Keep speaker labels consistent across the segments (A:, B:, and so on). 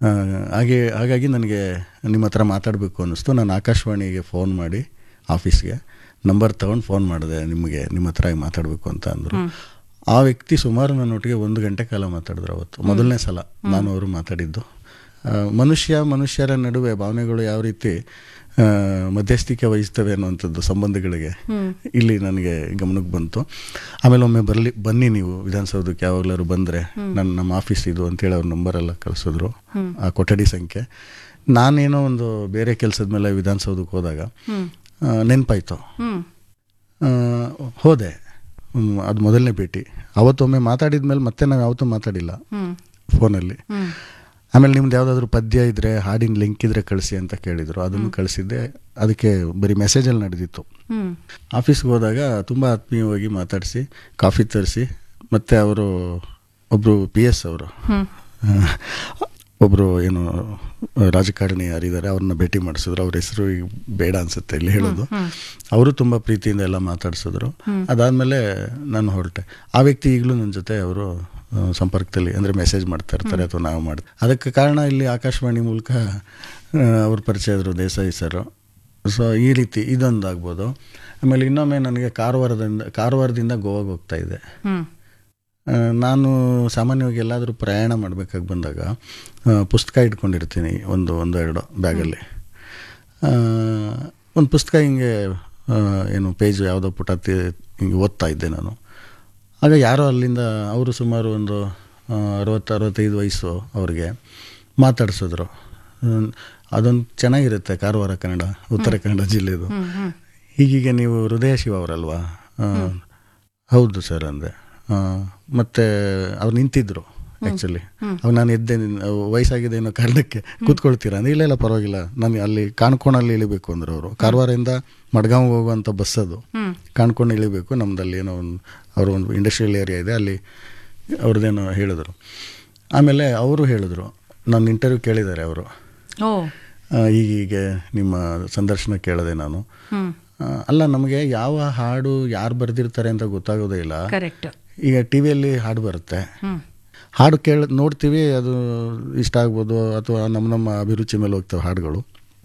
A: ಆ, ಹಾಗೆ ಹಾಗಾಗಿ ನನಗೆ ನಿಮ್ಮ ಹತ್ರ ಮಾತಾಡಬೇಕು ಅನ್ನಿಸ್ತು ನಾನು ಆಕಾಶವಾಣಿಗೆ ಫೋನ್ ಮಾಡಿ ಆಫೀಸ್ಗೆ ನಂಬರ್ ತಗೊಂಡು ಫೋನ್ ಮಾಡಿದೆ ನಿಮಗೆ ನಿಮ್ಮ ಹತ್ರ ಮಾತಾಡಬೇಕು ಅಂತ ಅಂದರು ಆ ವ್ಯಕ್ತಿ ಸುಮಾರು ನನ್ನೊಟ್ಟಿಗೆ ಒಂದು ಗಂಟೆ ಕಾಲ ಮಾತಾಡಿದ್ರು ಅವತ್ತು ಮೊದಲನೇ ಸಲ ನಾನು ಅವರು ಮಾತಾಡಿದ್ದು ಆ, ಮನುಷ್ಯ ಮನುಷ್ಯರ ನಡುವೆ ಭಾವನೆಗಳು ಯಾವ ರೀತಿ ಆ, ಮಧ್ಯಸ್ಥಿಕೆ ವಹಿಸ್ತವೆ ಅನ್ನುವಂಥದ್ದು ಸಂಬಂಧಗಳಿಗೆ ಇಲ್ಲಿ ನನಗೆ ಗಮನಕ್ಕೆ ಬಂತು ಆಮೇಲೆ ಒಮ್ಮೆ ಬರಲಿ ಬನ್ನಿ ನೀವು ವಿಧಾನಸೌಧಕ್ಕೆ ಯಾವಾಗಲಾದ್ರು ಬಂದರೆ ನನ್ನ ನಮ್ಮ ಆಫೀಸ್ ಇದು ಅಂತೇಳಿ ಅವ್ರ ನಂಬರೆಲ್ಲ ಕಳಿಸಿದ್ರು ಆ ಕೊಠಡಿ ಸಂಖ್ಯೆ ನಾನೇನೋ ಒಂದು ಬೇರೆ ಕೆಲಸದ ಮೇಲೆ ವಿಧಾನಸೌಧಕ್ಕೆ ಹೋದಾಗ ಆ, ನೆನ್ಪಾಯ್ತು
B: ಹ್ಮ್
A: ಆ, ಹೋದೆ ಹ್ಮ್, ಅದು ಮೊದಲನೇ ಭೇಟಿ ಅವತ್ತೊಮ್ಮೆ ಮಾತಾಡಿದ ಮೇಲೆ ಮತ್ತೆ ನಾವು ಯಾವತ್ತೂ ಮಾತಾಡಿಲ್ಲ
B: ಹ್ಮ್
A: ಫೋನಲ್ಲಿ
B: ಹ್ಮ್
A: ಆಮೇಲೆ ನಿಮ್ದು ಯಾವುದಾದ್ರೂ ಪದ್ಯ ಇದ್ರೆ ಹಾಡಿನ ಲಿಂಕ್ ಇದ್ರೆ ಕಳಿಸಿ ಅಂತ ಕೇಳಿದರು ಅದನ್ನು ಕಳಿಸಿದ್ದೆ ಅದಕ್ಕೆ ಬರೀ ಮೆಸೇಜಲ್ಲಿ ನಡೆದಿತ್ತು
B: ಹ್ಮ್
A: ಆಫೀಸ್ಗೆ ಹೋದಾಗ ತುಂಬ ಆತ್ಮೀಯವಾಗಿ ಮಾತಾಡಿಸಿ ಕಾಫಿ ತರಿಸಿ ಮತ್ತು ಅವರು ಒಬ್ಬರು ಪಿ ಎಸ್ ಅವರು
B: ಹ್ಮ್
A: ಒಬ್ಬರು ಏನು ರಾಜಕಾರಣಿ ಯಾರಿದ್ದಾರೆ ಅವ್ರನ್ನ ಭೇಟಿ ಮಾಡಿಸಿದ್ರು ಅವ್ರ ಹೆಸರು ಈಗ ಬೇಡ ಅನ್ಸುತ್ತೆ ಇಲ್ಲಿ ಹೇಳೋದು ಅವರು ತುಂಬ ಪ್ರೀತಿಯಿಂದ ಎಲ್ಲ ಮಾತಾಡಿಸಿದ್ರು ಅದಾದಮೇಲೆ ನಾನು ಹೊರಟೆ ಆ ವ್ಯಕ್ತಿ ಈಗಲೂ ನನ್ನ ಜೊತೆ ಅವರು ಆ, ಸಂಪರ್ಕದಲ್ಲಿ ಅಂದರೆ ಮೆಸೇಜ್ ಮಾಡ್ತಾ ಇರ್ತಾರೆ ಅಥವಾ ನಾವು ಮಾಡ್ತೀವಿ ಅದಕ್ಕೆ ಕಾರಣ ಇಲ್ಲಿ ಆಕಾಶವಾಣಿ ಮೂಲಕ ಆ, ಅವ್ರ ಪರಿಚಯ ಆದರು ದೇಸಾಯಿ ಸರ್ ಸೊ ಈ ರೀತಿ ಇದೊಂದು ಆಗ್ಬೋದು ಆಮೇಲೆ ಇನ್ನೊಮ್ಮೆ ನನಗೆ ಕಾರವಾರದಿಂದ ಕಾರವಾರದಿಂದ ಗೋವಾಗೆ ಹೋಗ್ತಾ ಇದ್ದೆ
B: ಹ್ಮ್
A: ಆ, ನಾನು ಸಾಮಾನ್ಯವಾಗಿ ಎಲ್ಲಾದರೂ ಪ್ರಯಾಣ ಮಾಡಬೇಕಾಗಿ ಬಂದಾಗ ಆ, ಪುಸ್ತಕ ಇಟ್ಕೊಂಡಿರ್ತೀನಿ ಒಂದು ಒಂದು ಎರಡು ಬ್ಯಾಗಲ್ಲಿ ಒಂದು ಪುಸ್ತಕ ಹಿಂಗೆ ಆ, ಏನು ಪೇಜ್ ಯಾವುದೋ ಪುಟ ತಿ- ಹಿಂಗೆ ಓದ್ತಾ ಇದ್ದೆ ನಾನು ಆಗ ಯಾರೋ ಅಲ್ಲಿಂದ ಅವರು ಸುಮಾರು ಒಂದು ಆ, ಅರವತ್ತು ಅರವತ್ತೈದು ವಯಸ್ಸು ಅವ್ರಿಗೆ ಮಾತಾಡಿಸಿದ್ರು ಹ್ಮ್, ಅದೊಂದು ಚೆನ್ನಾಗಿರುತ್ತೆ ಕಾರವಾರ ಕನ್ನಡ ಉತ್ತರ ಕನ್ನಡ ಜಿಲ್ಲೆದು ಹೀಗೀಗೆ ನೀವು ಹೃದಯ ಶಿವ ಅವರಲ್ವಾ ಆ, ಹೌದು ಸರ್ ಅಂದೆ ಆ, ಮತ್ತೆ ಅವ್ರು ನಿಂತಿದ್ರು ಆ್ಯಕ್ಚುಲಿ ಅವಾಗ ನಾನು ಎದ್ದೆ ನಿನ್- ವಯಸ್ಸಾಗಿದೆ ಅನ್ನೋ ಕಾರಣಕ್ಕೆ ಕೂತ್ಕೊಳ್ತೀರಾ ಅಂದ್ರೆ ಇಲ್ಲ ಇಲ್ಲ ಪರವಾಗಿಲ್ಲ ನಾನು ಅಲ್ಲಿ ಕಾಣ್ಕೋಣಲ್ಲಿ ಇಳಿಬೇಕು ಅಂದ್ರೆ ಅವರು ಕಾರವಾರದಿಂದ ಮಡ್ಗಾಂವ್ ಹೋಗುವಂಥ ಬಸ್ ಅದು
B: ಹ್ಮ್
A: ಕಾಣ್ಕೊಂಡು ಇಳಿಬೇಕು ನಮ್ದಲ್ಲಿ ಏನೋ ಒಂದು ಅವ್ರ ಒಂದು ಇಂಡಸ್ಟ್ರಿಯಲ್ ಏರಿಯಾ ಇದೆ ಅಲ್ಲಿ ಅವ್ರದ್ದೇನೋ ಹೇಳಿದ್ರು ಆಮೇಲೆ ಅವರು ಹೇಳಿದ್ರು ನನ್ನ ಇಂಟರ್ವ್ಯೂ ಕೇಳಿದ್ದಾರೆ ಅವರು
B: ಓ
A: ಹೀಗೀಗೆ ನಿಮ್ಮ ಸಂದರ್ಶನ ಕೇಳಿದೆ ನಾನು
B: ಹ್ಮ್
A: ಆ, ಅಲ್ಲ ನಮಗೆ ಯಾವ ಹಾಡು ಯಾರು ಬರೆದಿರ್ತಾರೆ ಅಂತ ಗೊತ್ತಾಗೋದೇ ಇಲ್ಲ
B: ಕರೆಕ್ಟ್
A: ಈಗ ಟಿ ವಿಯಲ್ಲಿ ಹಾಡು ಬರುತ್ತೆ
B: ಹ್ಮ್
A: ಹಾಡು ಕೇಳ ನೋಡ್ತೀವಿ ಅದು ಇಷ್ಟ ಆಗ್ಬೋದು ಅಥವಾ ನಮ್ಮ ನಮ್ಮ ಅಭಿರುಚಿ ಮೇಲೆ ಹೋಗ್ತವೆ ಹಾಡುಗಳು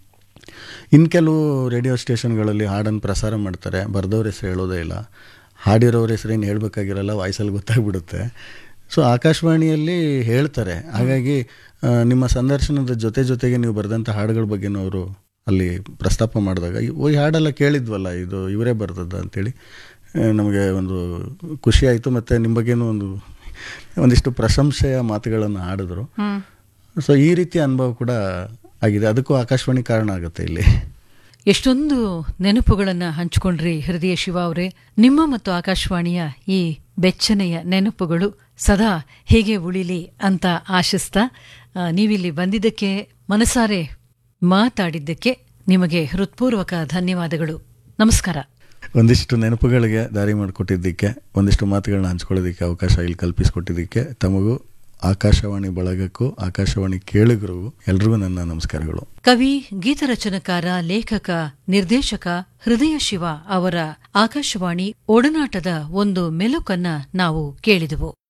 A: ಇನ್ನು ಕೆಲವು ರೇಡಿಯೋ ಸ್ಟೇಷನ್ಗಳಲ್ಲಿ ಹಾಡನ್ನು ಪ್ರಸಾರ ಮಾಡ್ತಾರೆ ಬರೆದವ್ರ ಹೆಸರು ಹೇಳೋದೇ ಇಲ್ಲ ಹಾಡಿರೋರ ಹೆಸರು ಏನು ಹೇಳಬೇಕಾಗಿರಲ್ಲ ವಾಯ್ಸಲ್ಲಿ ಗೊತ್ತಾಗ್ಬಿಡುತ್ತೆ ಸೊ ಆಕಾಶವಾಣಿಯಲ್ಲಿ ಹೇಳ್ತಾರೆ ಹಾಗಾಗಿ ಆ, ನಿಮ್ಮ ಸಂದರ್ಶನದ ಜೊತೆ ಜೊತೆಗೆ ನೀವು ಬರೆದಂಥ ಹಾಡುಗಳ ಬಗ್ಗೆನೂ ಅವರು ಅಲ್ಲಿ ಪ್ರಸ್ತಾಪ ಮಾಡಿದಾಗ ಈ ಈ ಹಾಡೆಲ್ಲ ಕೇಳಿದ್ವಲ್ಲ ಇದು ಇವರೇ ಬರ್ತದ ಅಂತೇಳಿ ಆ, ನಮಗೆ ಒಂದು ಖುಷಿ ಆಯಿತು ಮತ್ತು ನಿಮ್ಮ ಬಗ್ಗೆನೂ ಒಂದು ಒಂದಿಷ್ಟು ಪ್ರಶಂಸೆಯ ಮಾತುಗಳನ್ನು ಆಡಿದ್ರು
B: ಹ್ಮ್
A: ಸೊ ಈ ರೀತಿಯ ಅನುಭವ ಕೂಡ ಆಗಿದೆ ಅದಕ್ಕೂ ಆಕಾಶವಾಣಿ ಕಾರಣ ಆಗುತ್ತೆ ಇಲ್ಲಿ
B: ಎಷ್ಟೊಂದು ನೆನಪುಗಳನ್ನ ಹಂಚಿಕೊಂಡ್ರಿ ಹೃದಯ ಶಿವ ಅವರೇ ನಿಮ್ಮ ಮತ್ತು ಆಕಾಶವಾಣಿಯ ಈ ಬೆಚ್ಚನೆಯ ನೆನಪುಗಳು ಸದಾ ಹೇಗೆ ಉಳಿಲಿ ಅಂತ ಆಶಿಸ್ತಾ ಆ, ನೀವಿಲ್ಲಿ ಬಂದಿದ್ದಕ್ಕೆ ಮನಸಾರೆ ಮಾತಾಡಿದ್ದಕ್ಕೆ ನಿಮಗೆ ಹೃತ್ಪೂರ್ವಕ ಧನ್ಯವಾದಗಳು ನಮಸ್ಕಾರ
A: ಒಂದಿಷ್ಟು ನೆನಪುಗಳಿಗೆ ದಾರಿ ಮಾಡಿಕೊಟ್ಟಿದ್ದಕ್ಕೆ ಒಂದಿಷ್ಟು ಮಾತುಗಳನ್ನ ಹಂಚ್ಕೊಳ್ಳೋದಕ್ಕೆ ಅವಕಾಶ ಇಲ್ಲಿ ಕಲ್ಪಿಸಿಕೊಟ್ಟಿದ್ದಕ್ಕೆ ತಮಗೂ ಆಕಾಶವಾಣಿ ಬಳಗಕ್ಕೂ ಆಕಾಶವಾಣಿ ಕೇಳುಗರಿಗೂ ಎಲ್ರಿಗೂ ನನ್ನ ನಮಸ್ಕಾರಗಳು
B: ಕವಿ ಗೀತರಚನಕಾರ ಲೇಖಕ ನಿರ್ದೇಶಕ ಹೃದಯ ಶಿವ ಅವರ ಆಕಾಶವಾಣಿ ಒಡನಾಟದ ಒಂದು ಮೆಲುಕನ್ನ ನಾವು ಕೇಳಿದೆವು